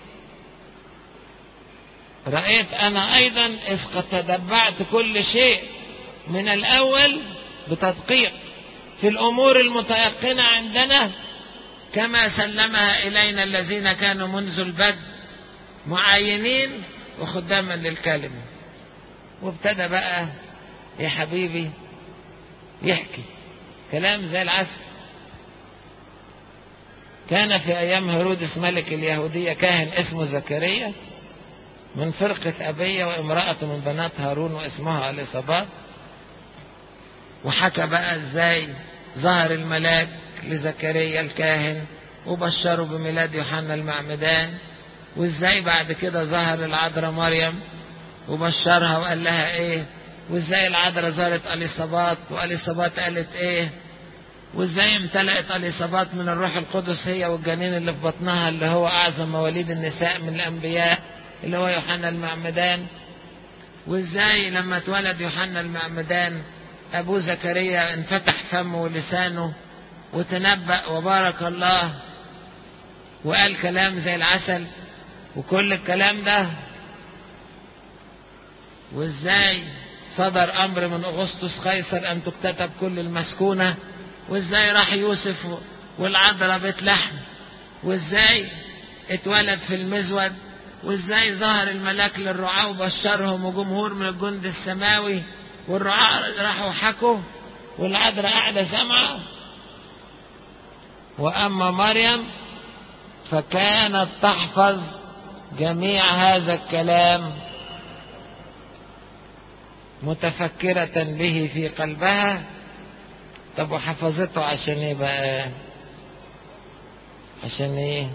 رأيت أنا أيضا إذ قد تتبعت كل شيء من الأول بتدقيق في الأمور المتيقنة عندنا كما سلمها إلينا الذين كانوا منذ البدء معينين وخداما للكلمة وابتدى بقى يا حبيبي يحكي كلام زي العسل كان في أيام هيرودس ملك اليهودية كاهن اسمه زكريا من فرقة أبية وامرأة من بنات هارون واسمها اليصابات وحكى بقى ازاي ظهر الملاك لزكريا الكاهن وبشره بميلاد يوحنا المعمدان وازاي بعد كده ظهر العذراء مريم وبشرها وقال لها ايه وازاي العذراء زارت اليصابات واليصابات قالت ايه وازاي امتلأت اليصابات من الروح القدس هي والجنين اللي في بطنها اللي هو اعظم مواليد النساء من الانبياء اللي هو يوحنا المعمدان وازاي لما اتولد يوحنا المعمدان ابوه زكريا انفتح فمه ولسانه وتنبأ وبارك الله وقال كلام زي العسل وكل الكلام ده وازاي صدر امر من اغسطس قيصر ان تكتتب كل المسكونه وازاي راح يوسف والعذراء بيت لحم وازاي اتولد في المزود وازاي ظهر الملاك للرعاة وبشرهم وجمهور من الجند السماوي والرعاة راحوا حكوا والعذراء قاعدة سامعة وأما مريم فكانت تحفظ جميع هذا الكلام متفكرة به في قلبها طب وحفظته عشان ايه بقى عشان ايه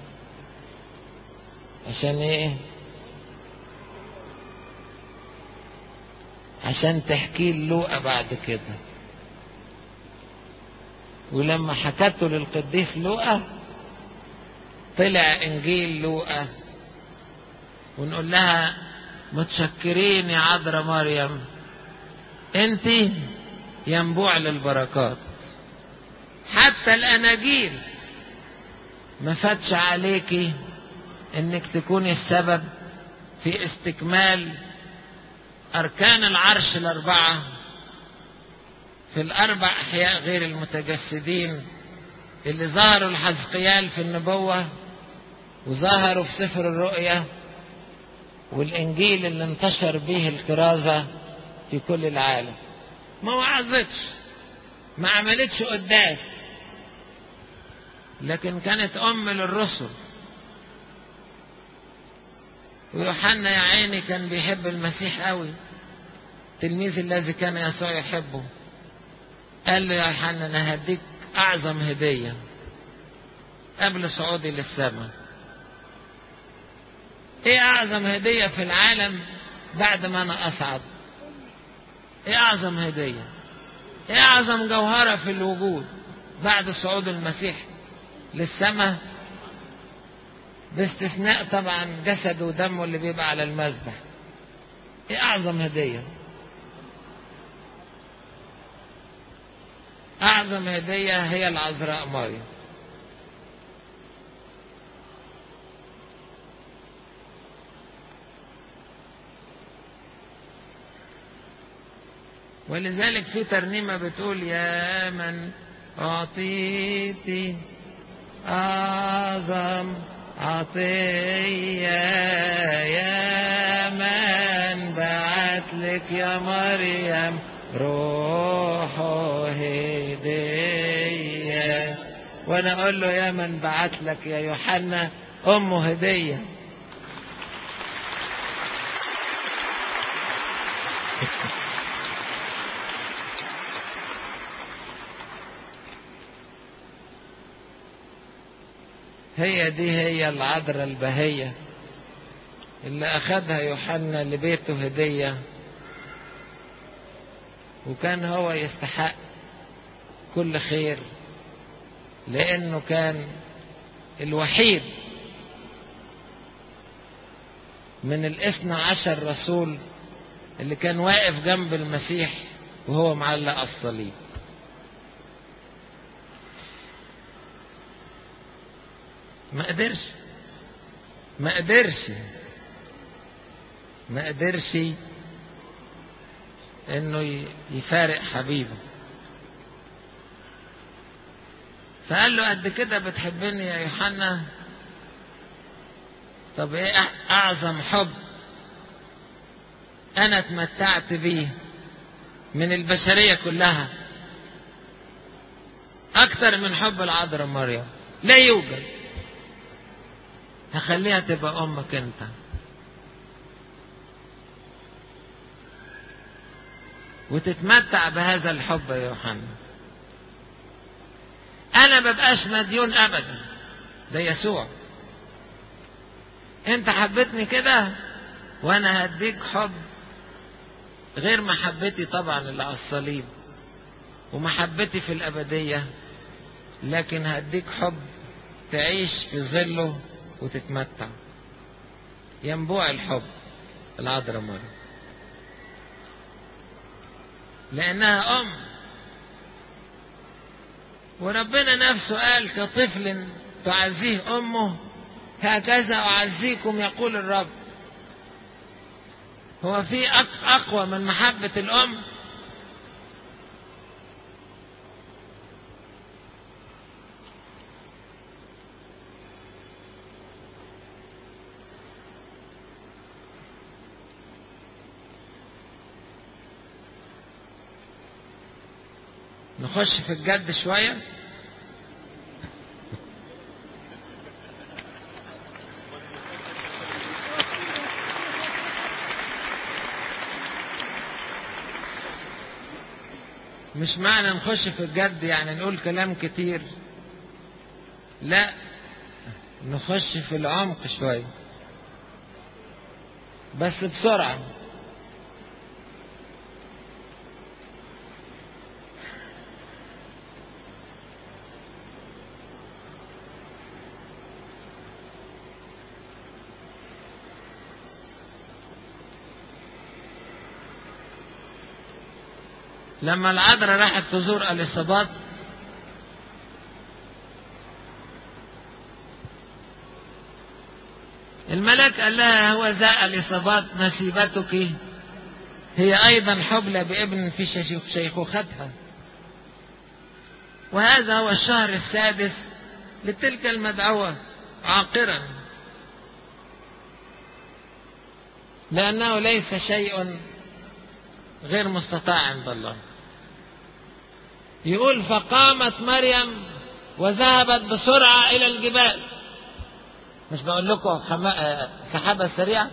عشان ايه عشان تحكي لوقا بعد كده ولما حكته للقديس لوقا طلع انجيل لوقا ونقول لها متشكرين يا عذراء مريم انت ينبوع للبركات حتى الاناجيل ما فاتش عليكي انك تكوني السبب في استكمال اركان العرش الاربعه في الاربع احياء غير المتجسدين اللي ظهروا لحزقيال في النبوه وظهروا في سفر الرؤيا والانجيل اللي انتشر به الكرازه في كل العالم ما وعظتش ما عملتش قداس لكن كانت ام للرسل ويوحنا يا عيني كان بيحب المسيح قوي التلميذ الذي كان يسوع يحبه قال له يا يوحنا انا هديك اعظم هديه قبل صعودي للسماء ايه اعظم هديه في العالم بعد ما انا اصعد ايه اعظم هديه ايه اعظم جوهره في الوجود بعد صعود المسيح للسماء باستثناء طبعا جسده ودمه اللي بيبقى على المذبح ايه اعظم هديه اعظم هديه هي العذراء مريم ولذلك في ترنيمة بتقول يا من أعطيتي أعظم عطية يا من بعت لك يا مريم روحه هدية وانا اقول له يا من بعت لك يا يوحنا امه هدية هي دي هي العذراء البهية اللي أخدها يوحنا لبيته هدية وكان هو يستحق كل خير لأنه كان الوحيد من الاثنى عشر رسول اللي كان واقف جنب المسيح وهو معلق الصليب ما قدرش ما قدرش ما قدرش انه يفارق حبيبه فقال له قد كده بتحبني يا يوحنا طب ايه اعظم حب انا اتمتعت بيه من البشرية كلها اكتر من حب العذراء مريم لا يوجد هخليها تبقى امك انت وتتمتع بهذا الحب يا يوحنا انا مبقاش مديون ابدا ده يسوع انت حبيتني كده وانا هديك حب غير محبتي طبعا اللي على الصليب ومحبتي في الابديه لكن هديك حب تعيش في ظله وتتمتع ينبوع الحب العذراء مريم لانها ام وربنا نفسه قال كطفل تعزيه امه هكذا اعزيكم يقول الرب هو في اقوى من محبه الام نخش في الجد شويه مش معنى نخش في الجد يعني نقول كلام كتير لا نخش في العمق شوية بس بسرعة لما العذراء راحت تزور اليصابات الملاك قال لها هو ذا اليصابات نسيبتك هي ايضا حبلى بابن في شيخوختها وهذا هو الشهر السادس لتلك المدعوة عاقرا لأنه ليس شيء غير مستطاع عند الله يقول فقامت مريم وذهبت بسرعة إلى الجبال مش بقول لكم حما... سحابة سريعة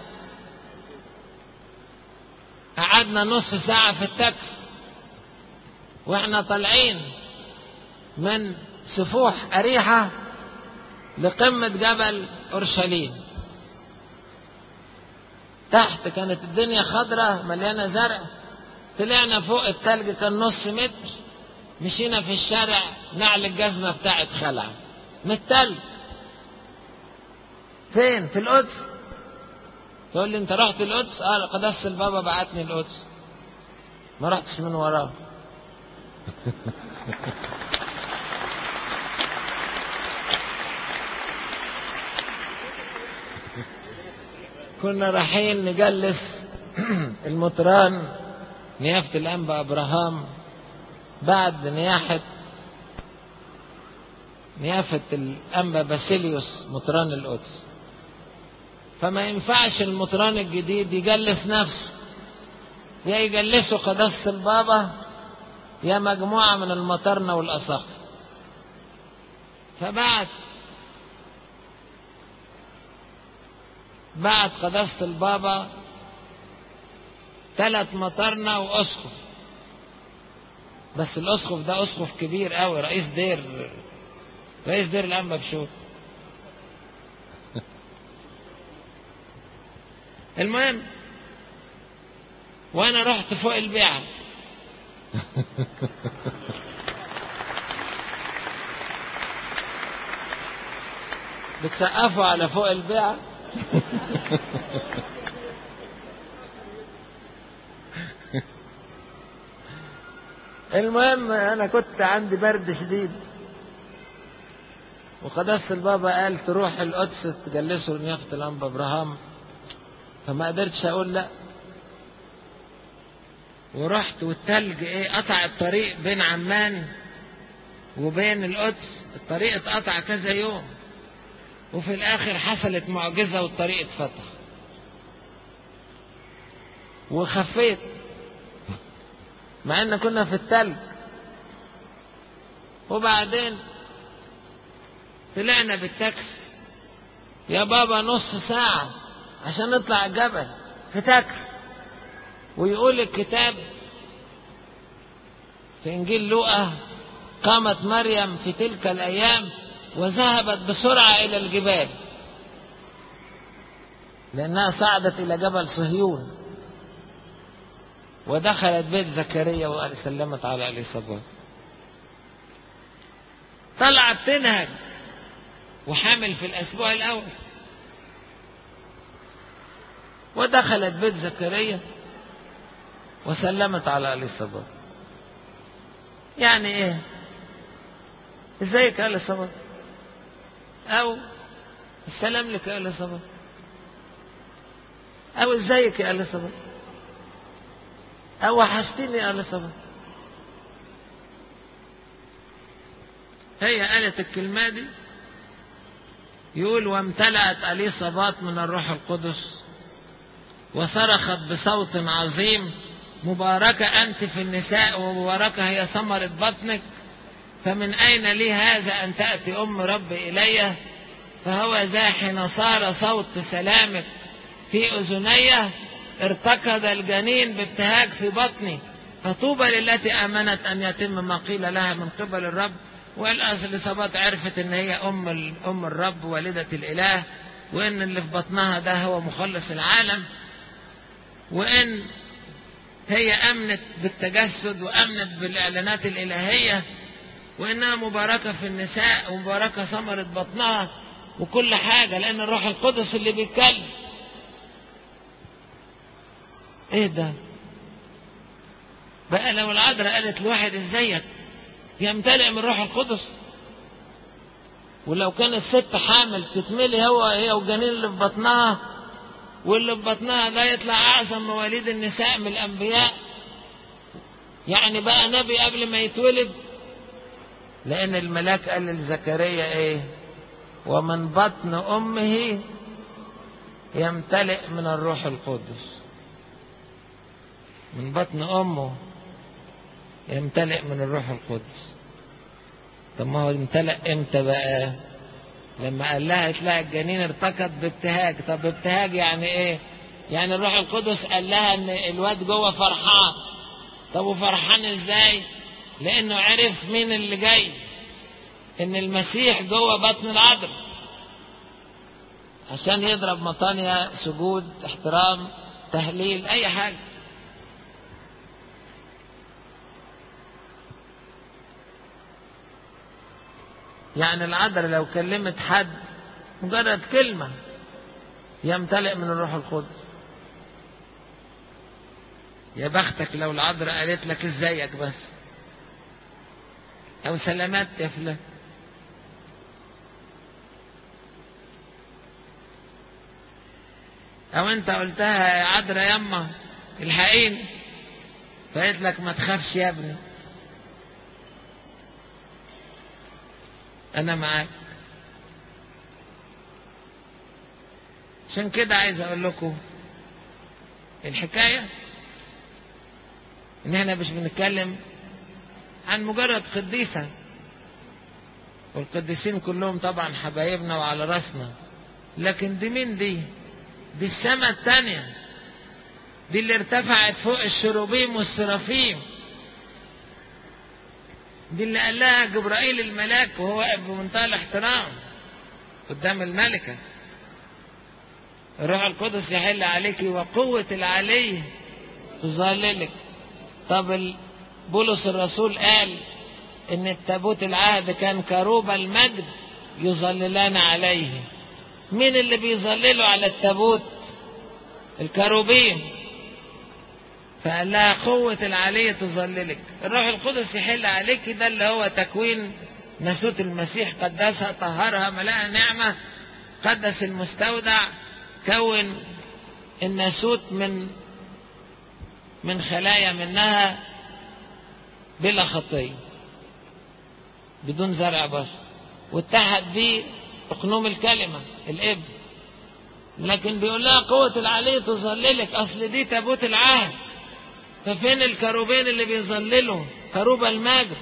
قعدنا نص ساعة في التاكس واحنا طالعين من سفوح أريحة لقمة جبل أورشليم تحت كانت الدنيا خضرة مليانة زرع طلعنا فوق التلج كان نص متر مشينا في الشارع نعل الجزمة بتاعت خلع من التلج فين في القدس تقول لي انت رحت القدس اه قدس البابا بعتني القدس ما رحتش من وراه كنا رايحين نجلس المطران نيافة الأنبا أبراهام بعد نياحة نيافة الأنبا باسيليوس مطران القدس فما ينفعش المطران الجديد يجلس نفسه يا يجلسوا قداسة البابا يا مجموعة من المطرنة والأصخ فبعت بعت قداسة البابا ثلاث مطرنة وأسقف بس الأسقف ده أسقف كبير قوي رئيس دير رئيس دير الأنبا بشوت المهم وانا رحت فوق البيعة بتسقفوا على فوق البيعة المهم انا كنت عندي برد شديد وقدس البابا قال تروح القدس تجلسوا لنيافة الأنبا إبراهام فما قدرتش أقول لأ ورحت والتلج إيه قطع الطريق بين عمان وبين القدس الطريق اتقطع كذا يوم وفي الآخر حصلت معجزة والطريق اتفتح وخفيت مع ان كنا في التلج وبعدين طلعنا بالتاكس يا بابا نص ساعة عشان نطلع الجبل في تاكس ويقول الكتاب في إنجيل لوقا قامت مريم في تلك الأيام وذهبت بسرعة إلى الجبال لأنها صعدت إلى جبل صهيون ودخلت بيت زكريا وقال سلمت على اليصابات طلعت تنهج وحامل في الاسبوع الاول ودخلت بيت زكريا وسلمت على اليصابات يعني ايه ازيك يا اليصابات او السلام لك يا اليصابات او ازيك يا اليصابات أو وحشتني يا اليصابات هي قالت الكلمة دي يقول وامتلأت أليصابات من الروح القدس وصرخت بصوت عظيم مباركة أنت في النساء ومباركة هي ثمرة بطنك فمن أين لي هذا أن تأتي أم رب إلي فهو ذا حين صار صوت سلامك في أذنيه ارتكض الجنين بابتهاج في بطني فطوبى للتي آمنت أن يتم ما قيل لها من قبل الرب والإصابات عرفت أن هي أم أم الرب والدة الإله وأن اللي في بطنها ده هو مخلص العالم وأن هي أمنت بالتجسد وأمنت بالإعلانات الإلهية وإنها مباركة في النساء ومباركة ثمرة بطنها وكل حاجة لأن الروح القدس اللي بيتكلم ايه ده بقى لو العذراء قالت لواحد ازيك يمتلئ من روح القدس ولو كانت ست حامل تتملي هو هي والجنين اللي في بطنها واللي في بطنها ده يطلع اعظم مواليد النساء من الانبياء يعني بقى نبي قبل ما يتولد لان الملاك قال لزكريا ايه ومن بطن امه يمتلئ من الروح القدس من بطن أمه يمتلئ من الروح القدس طب ما هو امتلأ امتى بقى لما قال لها تلاقي الجنين ارتكض بابتهاج طب ابتهاج يعني ايه يعني الروح القدس قال لها ان الواد جوه فرحان طب وفرحان ازاي لانه عرف مين اللي جاي ان المسيح جوه بطن العذراء عشان يضرب مطانيا سجود احترام تهليل اي حاجه يعني العذراء لو كلمت حد مجرد كلمة يمتلئ من الروح القدس يا بختك لو العذراء قالت لك ازيك بس او سلامات يا فلان او انت قلتها يا عذراء يما الحقيني فقالت لك ما تخافش يا ابني أنا معاك عشان كده عايز أقول لكم الحكاية إن إحنا مش بنتكلم عن مجرد قديسة والقديسين كلهم طبعا حبايبنا وعلى راسنا لكن دي مين دي؟ دي السماء التانية دي اللي ارتفعت فوق الشروبيم والسرافيم دي اللي قال لها جبرائيل الملاك وهو واقف بمنتهى الاحترام قدام الملكة الروح القدس يحل عليك وقوة العلي تظللك طب بولس الرسول قال ان التابوت العهد كان كروب المجد يظللان عليه مين اللي بيظللوا على التابوت الكروبين فقال لها قوة العلي تظللك الروح القدس يحل عليك ده اللي هو تكوين ناسوت المسيح قدسها طهرها ملاها نعمة قدس المستودع كون الناسوت من من خلايا منها بلا خطية بدون زرع بشر واتحد بيه اقنوم الكلمة الابن لكن بيقول لها قوة العلي تظللك اصل دي تابوت العهد ففين الكروبين اللي بيظللوا كروب المجد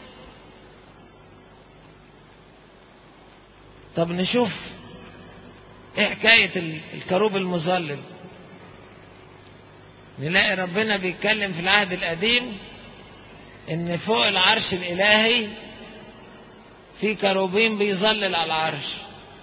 طب نشوف ايه حكاية الكروب المظلل نلاقي ربنا بيتكلم في العهد القديم ان فوق العرش الالهي في كروبين بيظلل على العرش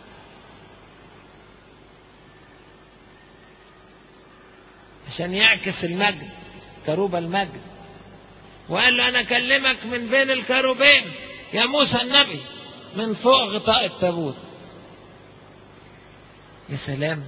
عشان يعكس المجد كروب المجد وقال له انا اكلمك من بين الكروبين يا موسى النبي من فوق غطاء التابوت يا سلام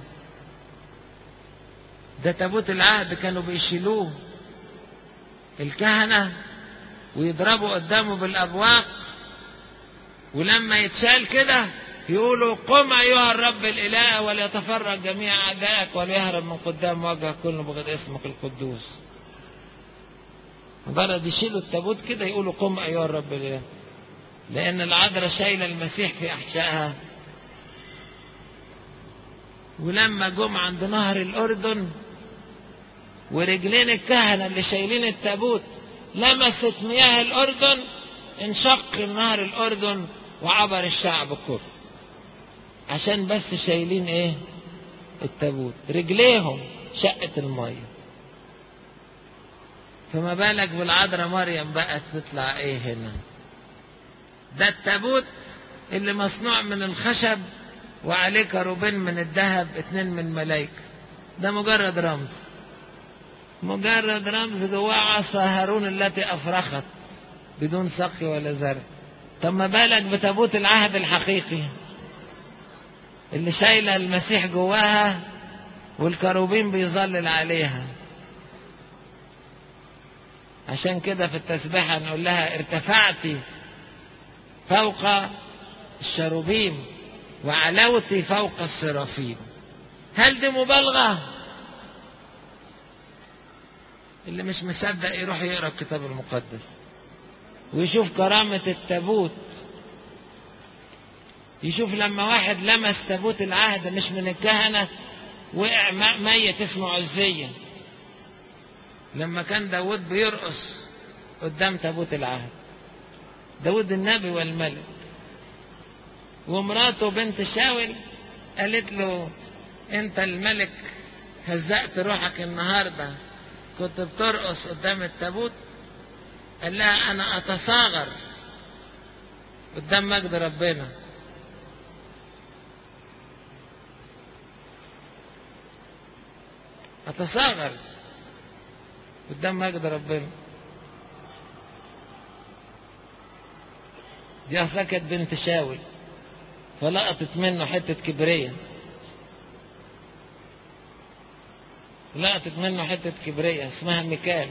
ده تابوت العهد كانوا بيشيلوه الكهنة ويضربوا قدامه بالأبواق ولما يتشال كده يقولوا قم أيها الرب الإله وليتفرج جميع أعدائك وليهرب من قدام وجهك كل بغض اسمك القدوس مجرد يشيلوا التابوت كده يقولوا قم أيها الرب الإله لأن العذراء شايلة المسيح في أحشائها ولما جم عند نهر الأردن ورجلين الكهنة اللي شايلين التابوت لمست مياه الأردن انشق نهر الأردن وعبر الشعب كله عشان بس شايلين ايه التابوت رجليهم شقت المية فما بالك بالعذراء مريم بقى تطلع ايه هنا ده التابوت اللي مصنوع من الخشب وعليه كروبين من الذهب اتنين من ملايكة ده مجرد رمز مجرد رمز جواه عصا هارون التي أفرخت بدون سقي ولا زرع طب ما بالك بتابوت العهد الحقيقي اللي شايلة المسيح جواها والكروبين بيظلل عليها عشان كده في التسبيحة نقول لها ارتفعتي فوق الشروبيم وعلوتي فوق الصرافين هل دي مبالغة اللي مش مصدق يروح يقرأ الكتاب المقدس ويشوف كرامة التابوت يشوف لما واحد لمس تابوت العهد مش من الكهنة وقع ميت اسمه عزية لما كان داود بيرقص قدام تابوت العهد داود النبي والملك ومراته بنت شاول قالت له انت الملك هزقت روحك النهارده كنت بترقص قدام التابوت قال لها انا اتصاغر قدام مجد ربنا اتصاغر قدام مجد ربنا دي اصلا كانت بنت شاول فلقطت منه حتة كبرية لقطت منه حتة كبرية اسمها ميكال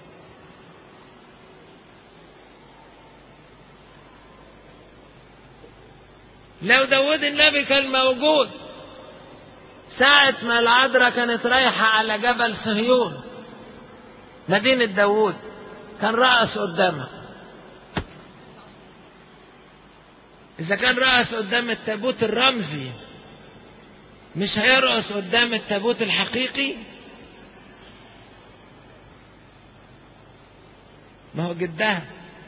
لو داود النبي كان موجود ساعة ما العذراء كانت رايحة على جبل صهيون مدينة داود كان رقص قدامها إذا كان رقص قدام التابوت الرمزي مش هيرقص قدام التابوت الحقيقي ما هو جدها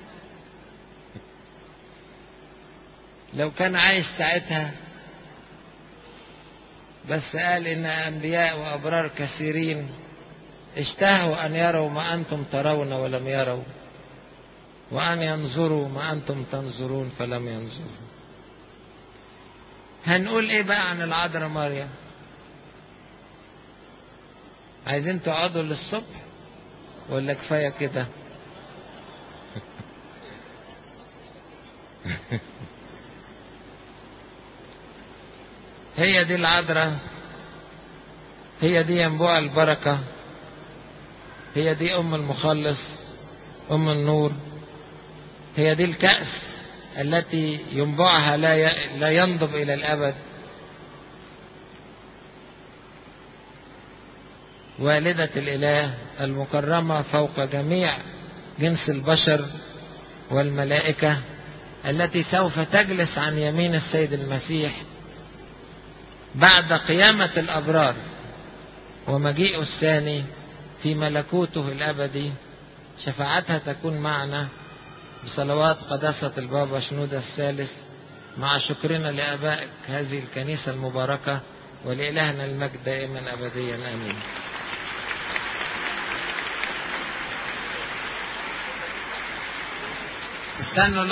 لو كان عايش ساعتها بس قال إن أنبياء وأبرار كثيرين اشتهوا أن يروا ما أنتم ترون ولم يروا وأن ينظروا ما أنتم تنظرون فلم ينظروا هنقول إيه بقى عن العذراء مريم عايزين تقعدوا للصبح ولا كفاية كده هي دي العذراء هي دي ينبوع البركة هي دي أم المخلص أم النور هي دي الكأس التي ينبعها لا ي... لا ينضب إلى الأبد والدة الإله المكرمة فوق جميع جنس البشر والملائكة التي سوف تجلس عن يمين السيد المسيح بعد قيامة الأبرار ومجيئه الثاني في ملكوته الأبدي شفاعتها تكون معنا بصلوات قداسة البابا شنودة الثالث مع شكرنا لآبائك هذه الكنيسة المباركة ولإلهنا المجد دائما أبديا آمين استنوا